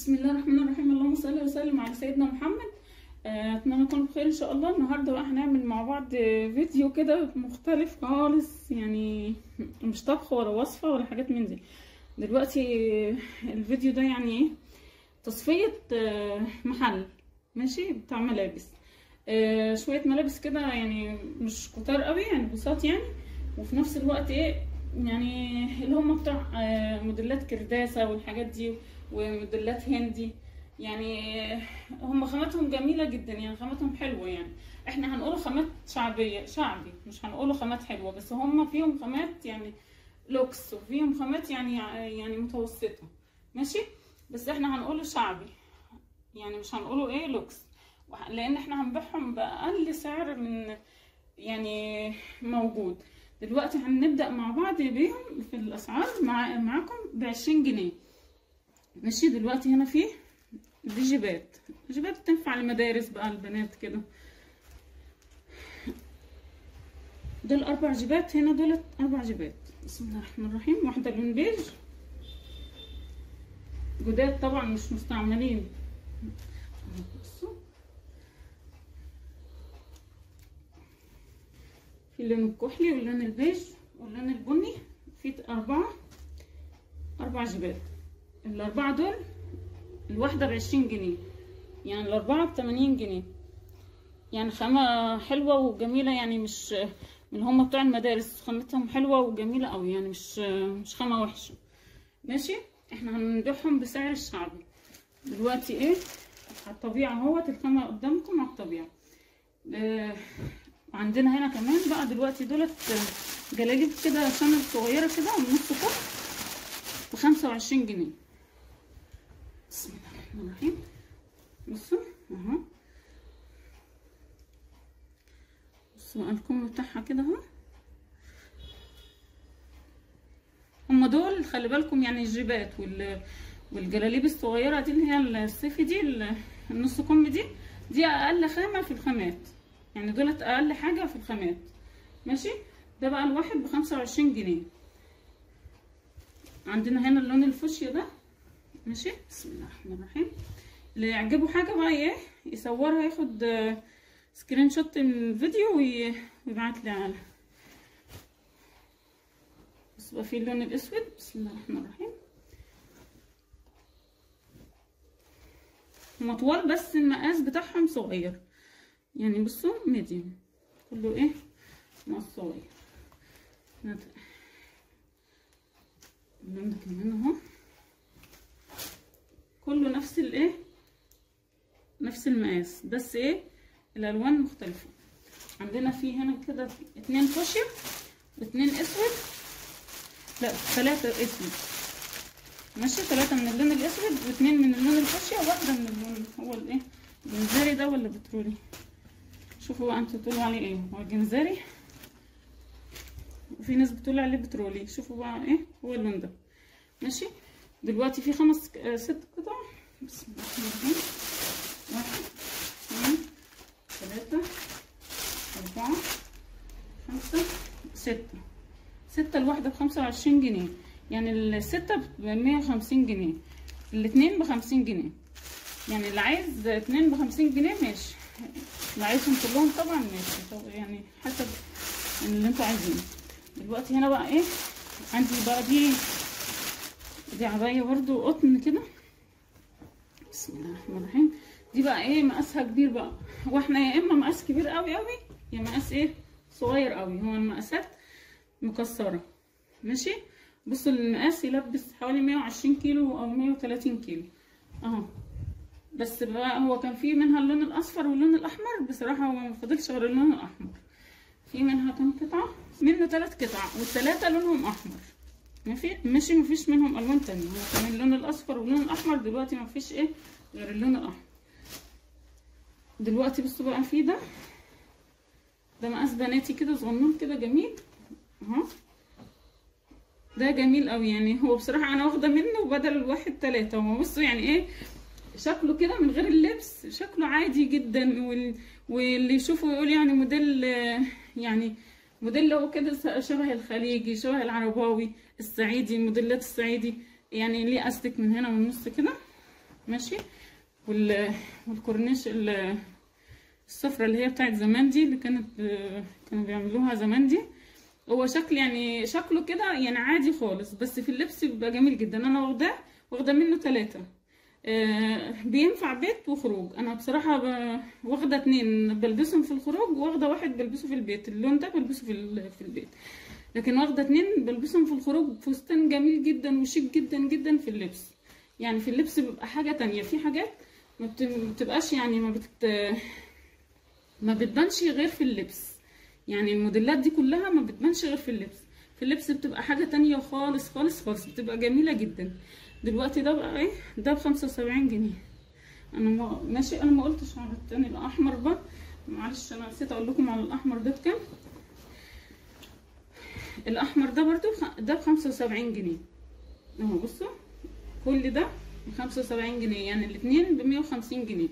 بسم الله الرحمن الرحيم اللهم صل وسلم على سيدنا محمد آه، اتمنى تكونوا بخير ان شاء الله النهارده بقى هنعمل مع بعض فيديو كده مختلف خالص يعني مش طبخ ولا وصفه ولا حاجات من دي دلوقتي الفيديو ده يعني ايه تصفيه آه، محل ماشي بتاع ملابس آه، شويه ملابس كده يعني مش كتار قوي يعني بساط يعني وفي نفس الوقت ايه يعني اللي هم بتوع آه، موديلات كرداسه والحاجات دي وموديلات هندي يعني هم خاماتهم جميله جدا يعني خاماتهم حلوه يعني احنا هنقوله خامات شعبيه شعبي مش هنقوله خامات حلوه بس هم فيهم خامات يعني لوكس وفيهم خامات يعني يعني متوسطه ماشي بس احنا هنقوله شعبي يعني مش هنقوله ايه لوكس لان احنا هنبيعهم باقل سعر من يعني موجود دلوقتي هنبدا مع بعض بيهم في الاسعار مع معاكم بعشرين جنيه ماشي دلوقتي هنا في دي جيبات جيبات تنفع المدارس بقى البنات كده دول اربع جيبات هنا دول اربع جيبات بسم الله الرحمن الرحيم واحده لون بيج جداد طبعا مش مستعملين بصوا في اللون الكحلي واللون البيج واللون البني في اربعه اربع جيبات الاربعه دول الواحده بعشرين جنيه يعني الاربعه بتمانين جنيه يعني خامه حلوه وجميله يعني مش من هم بتوع المدارس خامتهم حلوه وجميله قوي يعني مش مش خامه وحشه ماشي احنا هنبيعهم بسعر الشعبي دلوقتي ايه على الطبيعه اهوت الخامه قدامكم على الطبيعه آه عندنا هنا كمان بقى دلوقتي دولت جلاليب كده شنط صغيره كده من نص كم بخمسة وعشرين جنيه بسم الله الرحمن الرحيم بصوا اهو بصوا الكم بتاعها كده اهو هما دول خلي بالكم يعني الجيبات وال والجلاليب الصغيره دي اللي هي الصيفي دي النص كم دي دي اقل خامه في الخامات يعني دولت اقل حاجه في الخامات ماشي ده بقى الواحد بخمسة وعشرين جنيه عندنا هنا اللون الفوشيا ده ماشي بسم الله الرحمن الرحيم اللي يعجبه حاجه بقى ايه يصورها ياخد سكرين شوت من الفيديو ويبعت لي على بس بقى في اللون الاسود بسم الله الرحمن الرحيم هما طوال بس المقاس بتاعهم صغير يعني بصوا ميديوم كله ايه مقاس صغير اللون ده كمان اهو كله نفس الايه نفس المقاس بس ايه الالوان مختلفه عندنا في هنا كده اتنين فوشيا واتنين اسود لا ثلاثة اسود ماشي ثلاثة من اللون الاسود واتنين من اللون الفوشيا وواحدة من اللون هو الايه الجنزاري ده ولا بترولي شوفوا بقى انتوا تقولوا عليه ايه هو الجنزاري وفي ناس بتقول عليه بترولي شوفوا بقى ايه هو اللون ده ماشي دلوقتي في خمس ست قطع بسم الله الرحمن الرحيم واحد اثنين ثلاثة أربعة خمسة ستة ستة الواحدة بخمسة وعشرين جنيه يعني الستة بمية وخمسين جنيه الاتنين بخمسين جنيه يعني اللي عايز اتنين بخمسين جنيه ماشي اللي عايزهم كلهم طبعا ماشي يعني حسب اللي انتوا عايزينه دلوقتي هنا بقى ايه عندي بقى دي دي عباية برضو قطن كده بسم الله الرحمن الرحيم دي بقى ايه مقاسها كبير بقى واحنا يا اما مقاس كبير قوي قوي يا مقاس ايه صغير قوي هو المقاسات مكسرة ماشي بصوا المقاس يلبس حوالي 120 كيلو او 130 كيلو اهو بس بقى هو كان في منها اللون الاصفر واللون الاحمر بصراحة هو ما فضلش غير اللون الاحمر في منها كام قطعة منه ثلاث قطع والثلاثة لونهم احمر ماشي ماشي مفيش منهم الوان تانية هو كان اللون الاصفر واللون الاحمر دلوقتي مفيش ايه غير اللون الاحمر دلوقتي بصوا بقى في ده ده مقاس بناتي كده صغنون كده جميل اهو ده جميل قوي يعني هو بصراحه انا واخده منه بدل الواحد تلاتة هو بصوا يعني ايه شكله كده من غير اللبس شكله عادي جدا وال... واللي يشوفه يقول يعني موديل يعني موديل هو كده شبه الخليجي شبه العرباوي الصعيدي الموديلات الصعيدي يعني ليه استك من هنا من النص كده ماشي وال والكورنيش ال- السفرة اللي هي بتاعت زمان دي اللي كانت آه، كانوا بيعملوها زمان دي هو شكل يعني شكله كده يعني عادي خالص بس في اللبس بيبقى جميل جدا انا واخداه واخده منه ثلاثة آه بينفع بيت وخروج انا بصراحه ب... واخده اتنين بلبسهم في الخروج واخده واحد بلبسه في البيت اللون ده بلبسه في ال... في البيت لكن واخده اتنين بلبسهم في الخروج فستان جميل جدا وشيك جدا جدا في اللبس يعني في اللبس بيبقى حاجه تانية في حاجات ما بت- ما بتبقاش يعني ما بت ما بتبانش غير في اللبس يعني الموديلات دي كلها ما بتبانش غير في اللبس في اللبس بتبقى حاجة تانية خالص خالص خالص بتبقى جميلة جدا دلوقتي ده بقى ايه ده بخمسة وسبعين جنيه انا ما ماشي انا ما قلتش على التاني الاحمر بقى معلش انا نسيت اقول لكم على الاحمر ده بكام الاحمر ده برضو خ- ده بخمسة وسبعين جنيه اهو بصوا كل ده بخمسة وسبعين جنيه يعني الاتنين بمية وخمسين جنيه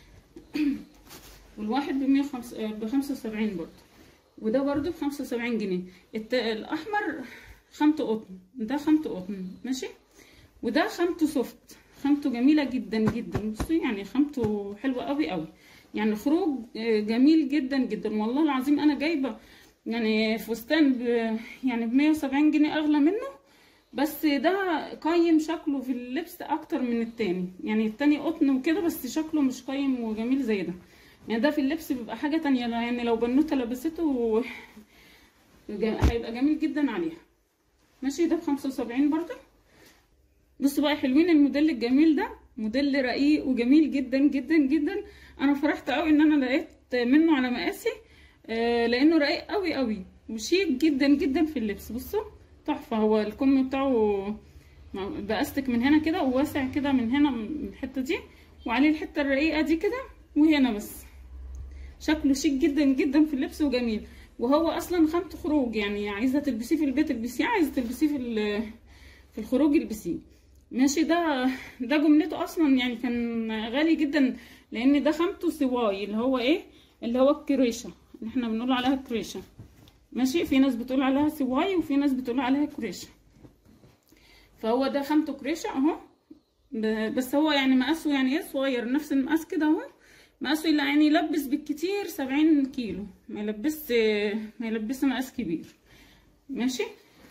والواحد بمية وخمسة بخمسة وسبعين برضو وده برضو بخمسة وسبعين جنيه الت... الأحمر خامته قطن ده خامته قطن ماشي وده خامته سوفت خامته جميلة جدا جدا بصي يعني خامته حلوة قوي قوي يعني خروج آه، جميل جدا جدا والله العظيم أنا جايبة يعني فستان ب... يعني بمية وسبعين جنيه أغلى منه بس ده قيم شكله في اللبس أكتر من التاني يعني التاني قطن وكده بس شكله مش قيم وجميل زي ده يعني ده في اللبس بيبقى حاجة تانية يعني لو بنوتة لبسته جا- هيبقى جميل جدا عليها ماشي ده بخمسة وسبعين برضه بصوا بقى حلوين الموديل الجميل ده موديل رقيق وجميل جدا جدا جدا انا فرحت قوي ان انا لقيت منه على مقاسي آه، لانه رقيق قوي قوي وشيك جدا جدا في اللبس بصوا تحفة هو الكم بتاعه بأستك من هنا كده وواسع كده من هنا من الحتة دي وعليه الحتة الرقيقة دي كده وهنا بس شكله شيك جدا جدا في اللبس وجميل وهو اصلا خامته خروج يعني عايزه تلبسيه في البيت البسيه عايزه تلبسيه في ال- في الخروج البسيه ماشي ده ده جملته اصلا يعني كان غالي جدا لان ده خامته سواي اللي هو ايه اللي هو الكريشه اللي احنا بنقول عليها كريشه ماشي في ناس بتقول عليها سواي وفي ناس بتقول عليها كريشه فهو ده خامته كريشه اهو ب- بس هو يعني مقاسه يعني ايه صغير نفس المقاس كده اهو مقاسه اللي يعني يلبس بالكتير سبعين كيلو ما يلبس ما يلبس مقاس كبير ماشي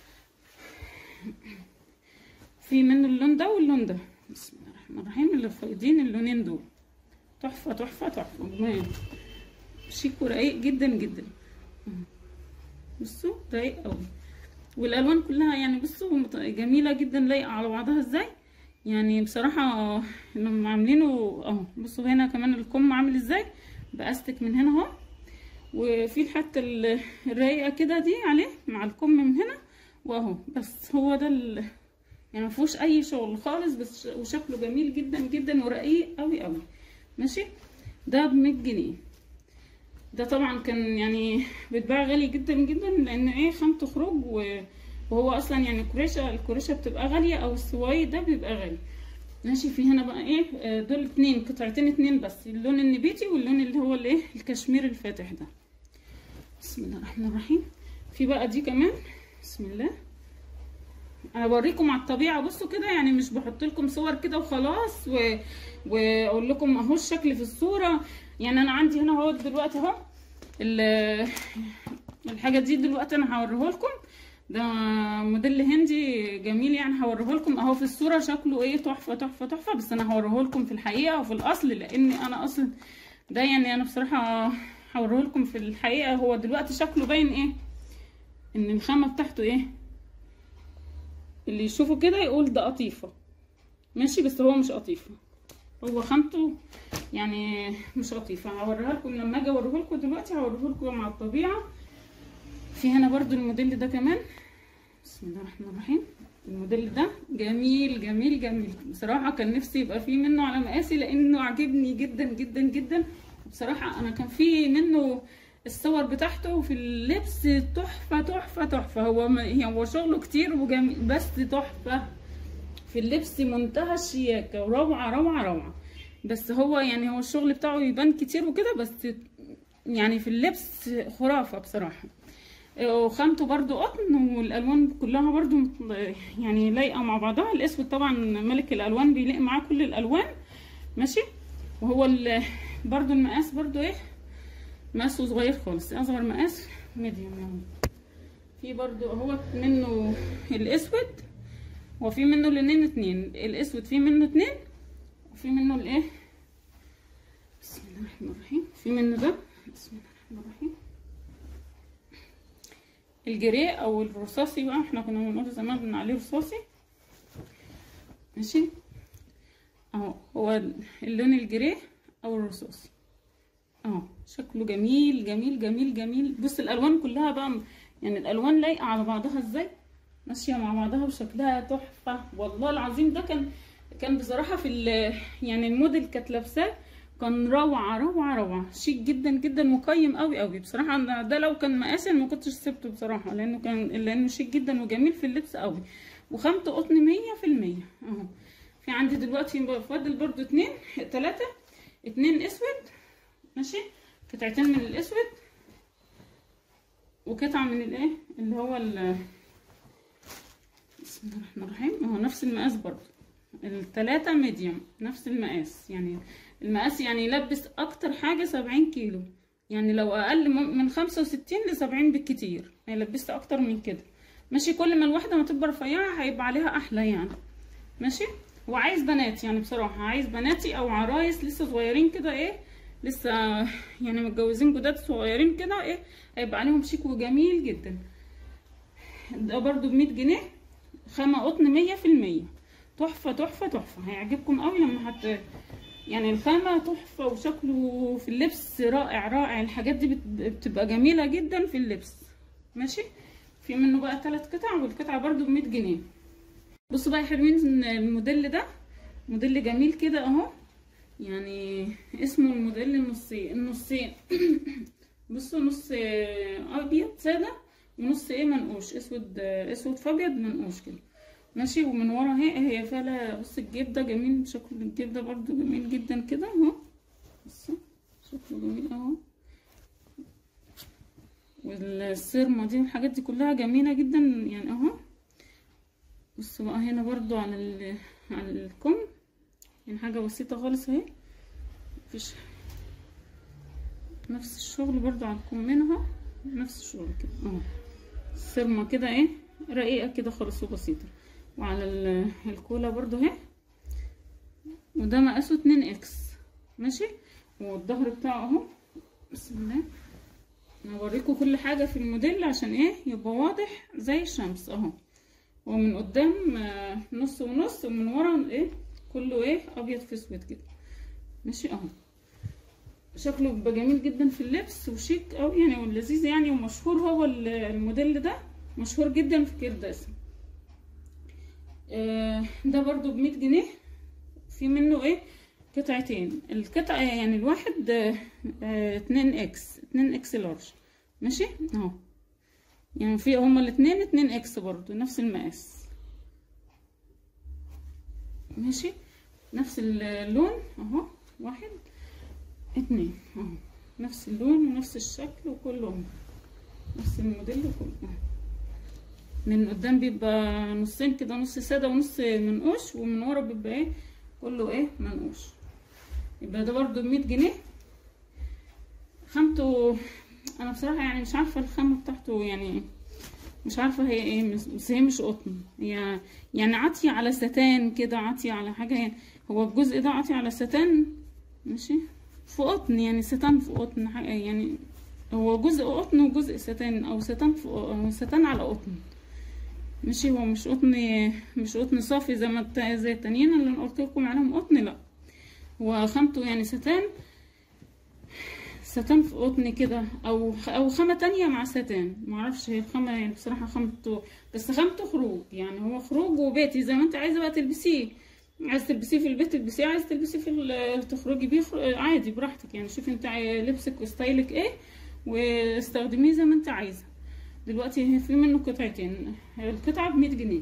في منه اللون ده واللون ده بسم الله الرحمن الرحيم اللي فايضين اللونين دول تحفة تحفة تحفة جمال شيك ورقيق جدا جدا بصوا رايق قوي والالوان كلها يعني بصوا مت- جميله جدا لايقه على بعضها ازاي يعني بصراحه لما عاملينه اهو بصوا هنا كمان الكم عامل ازاي باستك من هنا اهو وفي الحته ال- الرايقه كده دي عليه مع الكم من هنا واهو بس هو ده ال... يعني ما فيهوش اي شغل خالص بس ش- وشكله جميل جدا جدا ورقيق قوي قوي ماشي ده ب 100 جنيه ده طبعا كان يعني بيتباع غالي جدا جدا لان ايه خامته خروج و- وهو اصلا يعني الكريشه الكريشه بتبقى غاليه او السواي ده بيبقى غالي ماشي في هنا بقى ايه آه، دول اتنين قطعتين اتنين بس اللون النبيتي واللون اللي هو الايه الكشمير الفاتح ده بسم الله الرحمن الرحيم في بقى دي كمان بسم الله انا بوريكم على الطبيعه بصوا كده يعني مش بحط لكم صور كده وخلاص و... واقول لكم اهو الشكل في الصوره يعني انا عندي هنا اهو دلوقتي اهو ال- الحاجه دي دلوقتي انا هوريه لكم ده موديل هندي جميل يعني هوريه لكم اهو في الصوره شكله ايه تحفه تحفه تحفه بس انا هوريه لكم في الحقيقه وفي الاصل لان انا اصلا ده يعني انا بصراحه هوريه لكم في الحقيقه هو دلوقتي شكله باين ايه ان الخامه بتاعته ايه اللي يشوفه كده يقول ده قطيفه ماشي بس هو مش قطيفه هو خامته يعني مش لطيفه هوريها لكم لما اجي اوريه لكم دلوقتي هوريه لكم مع الطبيعه في هنا برضو الموديل ده كمان بسم الله الرحمن الرحيم الموديل ده جميل جميل جميل بصراحه كان نفسي يبقى فيه منه على مقاسي لانه عاجبني جدا جدا جدا بصراحه انا كان في منه الصور بتاعته في اللبس تحفه تحفه تحفه هو ما- هو شغله كتير وجميل بس تحفه في اللبس منتهى الشياكة وروعة روعة روعة بس هو يعني هو الشغل بتاعه يبان كتير وكده بس يعني في اللبس خرافة بصراحة وخامته برضو قطن والالوان كلها برضو يعني لايقة مع بعضها الاسود طبعا ملك الالوان بيليق معاه كل الالوان ماشي وهو ال- برضو المقاس برضو ايه مقاسه صغير خالص اصغر مقاس ميديوم يعني في برضو هو منه الاسود وفي منه الاتنين اتنين الاسود في منه اتنين وفي منه الايه بسم الله الرحمن الرحيم في منه ده بسم الله الرحمن الرحيم الجري او الرصاصي بقى احنا كنا بنقول زمان بن عليه رصاصي ماشي اهو هو اللون الجري او الرصاصي اهو شكله جميل جميل جميل جميل بص الالوان كلها بقى يعني الالوان لايقه على بعضها ازاي ماشيه مع بعضها وشكلها تحفه والله العظيم ده كان كان بصراحه في ال- يعني الموديل كانت لابساه كان روعه روعه روعه شيك جدا جدا مقيم قوي قوي بصراحه أنا ده لو كان مقاسي أنا ما كنتش سبته بصراحه لانه كان لانه شيك جدا وجميل في اللبس قوي وخامته قطن مية في المية اهو في عندي دلوقتي فاضل برضو اتنين تلاتة اتنين اسود ماشي قطعتين من الاسود وقطعة من الايه اللي هو ال بسم الله الرحمن الرحيم اهو نفس المقاس برضو التلاتة ميديوم نفس المقاس يعني المقاس يعني يلبس اكتر حاجة سبعين كيلو يعني لو اقل م- من خمسة وستين لسبعين بالكتير ما يلبسش اكتر من كده ماشي كل ما الواحدة ما تبقى رفيعة هيبقى عليها احلى يعني ماشي وعايز بنات يعني بصراحة عايز بناتي او عرايس لسه صغيرين كده ايه لسه يعني متجوزين جداد صغيرين كده ايه هيبقى عليهم شيك وجميل جدا ده برضو بمية جنيه خامة قطن مية في المية تحفة تحفة تحفة هيعجبكم قوي لما هت يعني الخامة تحفة وشكله في اللبس رائع رائع الحاجات دي بت- بتبقى جميلة جدا في اللبس ماشي في منه بقى ثلاث قطع والقطعة برضو بمية جنيه بصوا بقى يا حلوين الموديل ده موديل جميل كده اهو يعني اسمه الموديل النصين النصين بصوا نص ابيض ساده ونص ايه منقوش اسود اسود فابيض منقوش كده ماشي ومن ورا اهي هي فعلا بص الجيب ده جميل شكل الجيب ده برضو جميل جدا كده اهو بصوا شكله جميل اهو والسرمه دي والحاجات دي كلها جميله جدا يعني اهو بصوا بقى هنا برضو على ال... على الكم يعني حاجه بسيطه خالص اهي مفيش نفس الشغل برضو على الكمين اهو نفس الشغل كده اهو السرمه كده ايه رقيقه كده خالص وبسيطه وعلى ال- الكولا برضو اهي وده مقاسه اتنين اكس ماشي والظهر بتاعه اهو بسم الله انا هوريكم كل حاجه في الموديل عشان ايه يبقى واضح زي الشمس اهو ومن قدام آه، نص ونص ومن ورا ايه كله ايه ابيض في اسود كده ماشي اهو شكله بيبقى جميل جدا في اللبس وشيك قوي يعني ولذيذ يعني ومشهور هو ال- الموديل ده مشهور جدا في كيرداس آه، ده برضو بمية جنيه في منه ايه قطعتين القطعة يعني الواحد آه، آه، اتنين اكس اتنين اكس لارج ماشي اهو يعني في هما الاتنين اتنين اكس برضو نفس المقاس ماشي نفس اللون اهو واحد اتنين اهو نفس اللون ونفس الشكل وكلهم نفس الموديل وكله اهو. من قدام بيبقى نصين كده نص سادة ونص منقوش ومن ورا بيبقى ايه كله ايه منقوش يبقى ده برضو بمية جنيه خامته انا بصراحة يعني مش عارفة الخامة بتاعته يعني مش عارفة هي ايه بس- بس هي مش قطن هي يعني عاطية على ستان كده عاطية على حاجة يعني هو الجزء ده عاطي على ستان ماشي في قطن يعني ستان في قطن حاجة يعني هو جزء قطن وجزء ستان او ستان في أو ستان على قطن ماشي هو مش قطن مش قطن صافي زي ما الت- زي التانيين اللي انا قلت لكم عليهم قطن لا هو خامته يعني ستان ستان في قطن كده او او خامه تانية مع ستان معرفش هي الخامه يعني بصراحه خامته بس خامته خروج يعني هو خروج وبيتي زي ما انت عايزه بقى تلبسيه عايز تلبسيه في البيت تلبسيه عايز تلبسيه في ال- تخرجي بيه خر- عادي براحتك يعني شوفي انت عاي- لبسك وستايلك ايه واستخدميه زي ما انت عايزه دلوقتي هي في منه قطعتين القطعه بمية جنيه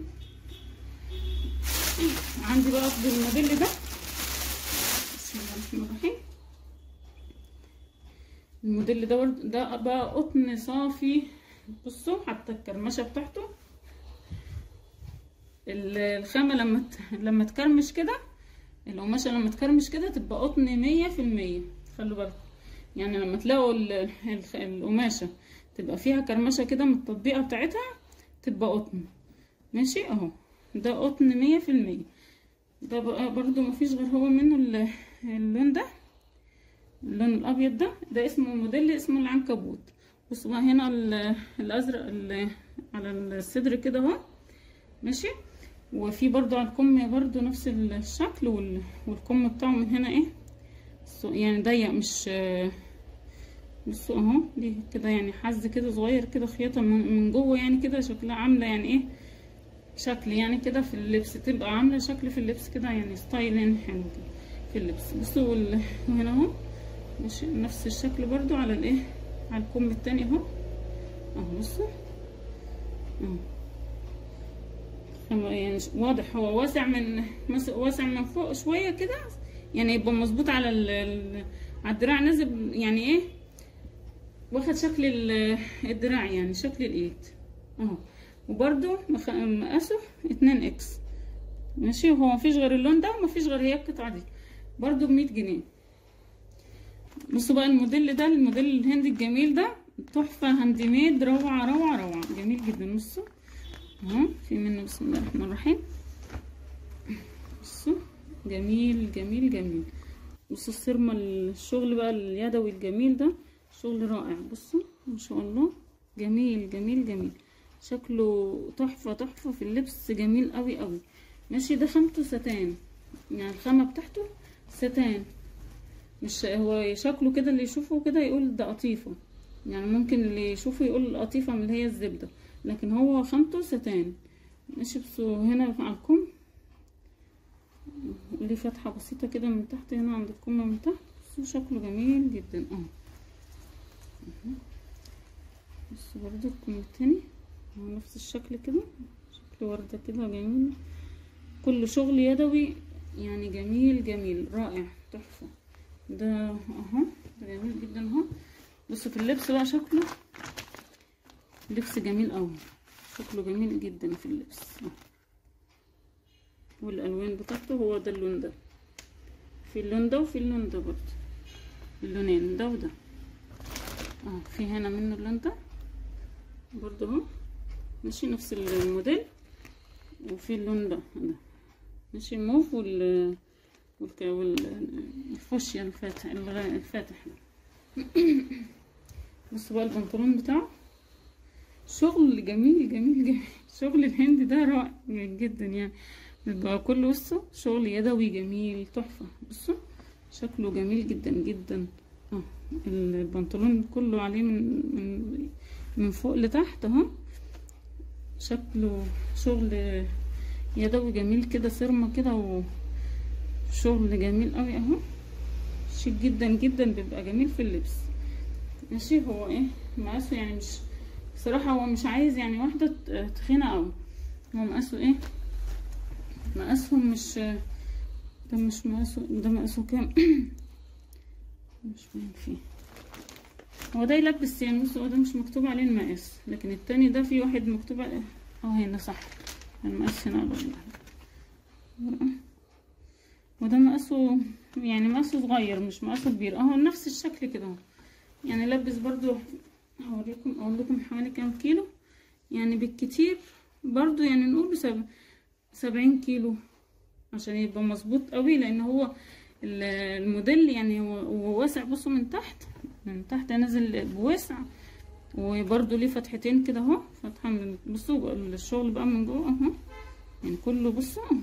عندي بقى بالموديل ده بسم الله الرحمن الرحيم الموديل ده برضه- ده بقى قطن صافي بصوا حتى الكرمشه بتاعته ال- الخامه لما ت- لما تكرمش كده القماشه لما تكرمش كده تبقى قطن مية في المية خلوا بالكم يعني لما تلاقوا ال- ال- القماشه تبقى فيها كرمشه كده من التطبيقه بتاعتها تبقى قطن ماشي اهو ده قطن مية في المية ده بقى برضو مفيش غير هو منه ال- اللون ده اللون الابيض ده ده اسمه موديل اسمه العنكبوت بصوا بقى هنا ال- الازرق ال- على الصدر كده اهو ماشي وفي برضو على الكم برضو نفس الشكل وال- والكم بتاعه من هنا ايه سو- يعني ضيق مش بصوا اهو دي كده يعني حز كده صغير كده خياطه من من جوه يعني كده شكلها عامله يعني ايه شكل يعني كده في اللبس تبقى عامله شكل في اللبس كده يعني ستايل يعني حلو كده في اللبس بصوا وال- وهنا اهو ماشي نفس الشكل برضو على الايه على الكم التاني اهو اهو بصوا اهو هو يعني ش- واضح هو واسع من مس- واسع من فوق شويه كده يعني يبقى مظبوط على ال ال- على الدراع نازل يعني ايه واخد شكل ال- الدراع يعني شكل الايد اهو وبرده مقاسه اتنين اكس ماشي هو مفيش غير اللون ده ومفيش غير هي القطعه دي برده بمية جنيه بصوا بقى الموديل ده الموديل الهندي الجميل ده تحفه هاند ميد روعه روعه روعه جميل جدا بصوا اهو في منه بسم الله الرحمن الرحيم بصوا جميل جميل جميل بصوا السرمة الشغل بقى اليدوي الجميل ده شغل رائع بصوا ما شاء الله جميل جميل جميل شكله تحفة تحفة في اللبس جميل قوي قوي ماشي ده خامته ستان يعني الخامة بتاعته ستان مش هو شكله كده اللي يشوفه كده يقول ده قطيفة يعني ممكن اللي يشوفه يقول قطيفة من اللي هي الزبدة لكن هو خامته ستان ماشي بصوا هنا على الكم ليه فتحة بسيطة كده من تحت هنا عند الكم من تحت بصوا شكله جميل جدا اه بصوا برضو الكم التاني هو نفس الشكل كده شكل وردة كده جميل كل شغل يدوي يعني جميل جميل رائع تحفة ده اهو ده جميل جدا اهو بصوا في اللبس بقى شكله لبس جميل قوي شكله جميل جدا في اللبس أهو. والالوان بتاعته هو ده اللون ده في اللون ده وفي اللون ده برضه اللونين ده وده اه في هنا منه اللون ده برضه اهو ماشي نفس الموديل وفي اللون ده ده ماشي الموف وال والك- والفوشيا الفاتح الغ- الفاتح ده بصوا بقى البنطلون بتاعه شغل جميل جميل جميل شغل الهند ده رائع جدا يعني بيبقى كله بصوا شغل يدوي جميل تحفة بصوا شكله جميل جدا جدا اه البنطلون كله عليه من من من فوق لتحت اهو شكله شغل يدوي جميل كده سرمة كده وشغل جميل قوي اهو شيك جدا جدا بيبقى جميل في اللبس ماشي هو ايه مقاسه يعني مش بصراحة هو مش عايز يعني واحدة ت- تخينة قوي هو مقاسه ايه مقاسهم مش ده مش مقاسه ده مقاسه كام مش باين فيه هو ده يلبس يعني بص هو ده مش مكتوب عليه المقاس لكن التاني ده في واحد مكتوب عليه اه هنا صح المقاس هنا برضه وده مقاسه يعني مقاسه صغير مش مقاسه كبير اهو نفس الشكل كده اهو يعني لبس برضو هوريكم اقول لكم حوالي كام كيلو يعني بالكتير برضو يعني نقول بسبب سبعين كيلو عشان يبقى مظبوط قوي لان هو ال- الموديل يعني هو هو واسع بصوا من تحت من تحت نازل بوسع وبرضو ليه فتحتين كده اهو فتحة من بصوا بقى الشغل بقى من جوه اهو يعني كله بصوا أهو.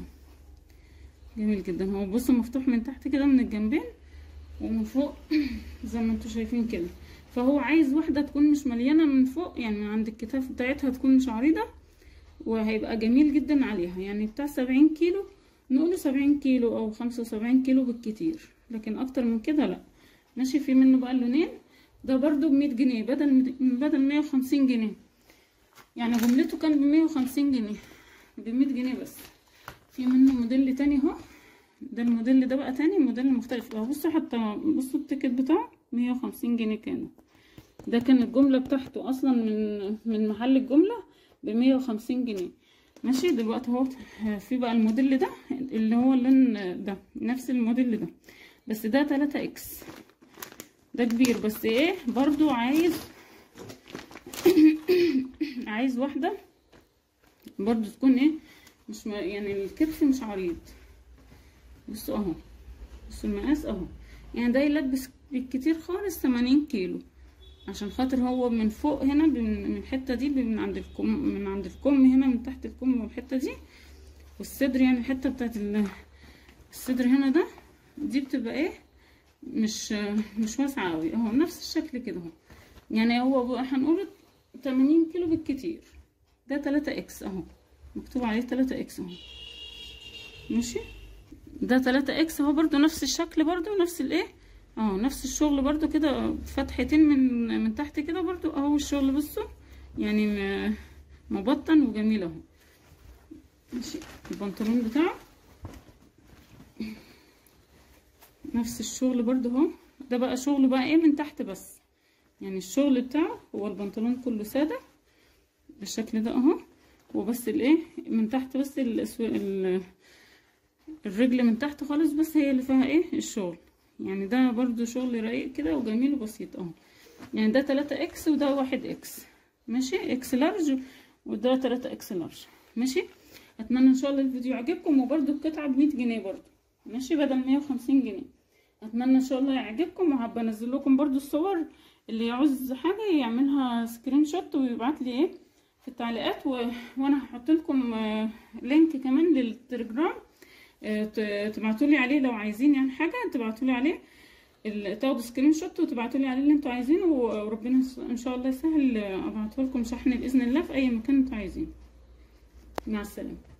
جميل جدا هو بصوا مفتوح من تحت كده من الجنبين ومن فوق زي ما انتوا شايفين كده فهو عايز واحدة تكون مش مليانة من فوق يعني عند الكتاف بتاعتها تكون مش عريضة وهيبقى جميل جدا عليها يعني بتاع سبعين كيلو نقول سبعين كيلو او خمسة وسبعين كيلو بالكتير لكن اكتر من كده لا ماشي في منه بقى اللونين ده برضو بمية جنيه بدل بدل مية وخمسين جنيه يعني جملته كان بمية وخمسين جنيه بمية جنيه بس في منه موديل تاني اهو ده الموديل ده بقى تاني موديل مختلف اهو بصوا حتى بصوا التيكت بتاعه مية وخمسين جنيه كانوا ده كان الجملة بتاعته اصلا من من محل الجملة بمية وخمسين جنيه ماشي دلوقتي اهو في بقى الموديل ده اللي هو اللون ده نفس الموديل ده بس ده 3 اكس ده كبير بس ايه برضو عايز عايز واحده برضو تكون ايه مش م... يعني الكتف مش عريض بصوا اهو بصوا المقاس اهو يعني ده يلبس بالكتير خالص 80 كيلو عشان خاطر هو من فوق هنا من الحته دي من عند الكم من عند الكم هنا من تحت الكم والحته دي والصدر يعني الحته بتاعت الصدر هنا ده دي بتبقى ايه مش مش واسعه قوي اهو نفس الشكل كده اهو يعني هو هنقول 80 كيلو بالكتير ده 3 اكس اهو مكتوب عليه 3 اكس اهو ماشي ده 3 اكس اهو برضو نفس الشكل برضو نفس الايه اه نفس الشغل برضو كده فتحتين من من تحت كده برضو اهو الشغل بصوا يعني مبطن وجميل اهو ماشي البنطلون بتاعه نفس الشغل برضو اهو ده بقى شغل بقى ايه من تحت بس يعني الشغل بتاعه هو البنطلون كله ساده بالشكل ده اهو وبس الايه من تحت بس الاسو... الرجل من تحت خالص بس هي اللي فيها ايه الشغل يعني ده برضو شغل رقيق كده وجميل وبسيط اهو يعني ده 3 اكس وده واحد اكس ماشي اكس لارج وده 3 اكس لارج ماشي اتمنى ان شاء الله الفيديو يعجبكم وبرضو القطعه ب 100 جنيه برضو ماشي بدل 150 جنيه اتمنى ان شاء الله يعجبكم وهبقى انزل لكم برضو الصور اللي يعوز حاجه يعملها سكرين شوت ويبعت لي ايه في التعليقات و... وانا هحط لكم لينك كمان للتليجرام تبعتوا لي عليه لو عايزين يعني حاجه تبعتوا لي عليه تاخدوا سكرين شوت وتبعتوا لي عليه اللي انتوا عايزينه وربنا ان شاء الله يسهل ابعته لكم شحن باذن الله في اي مكان انتوا عايزينه مع السلامه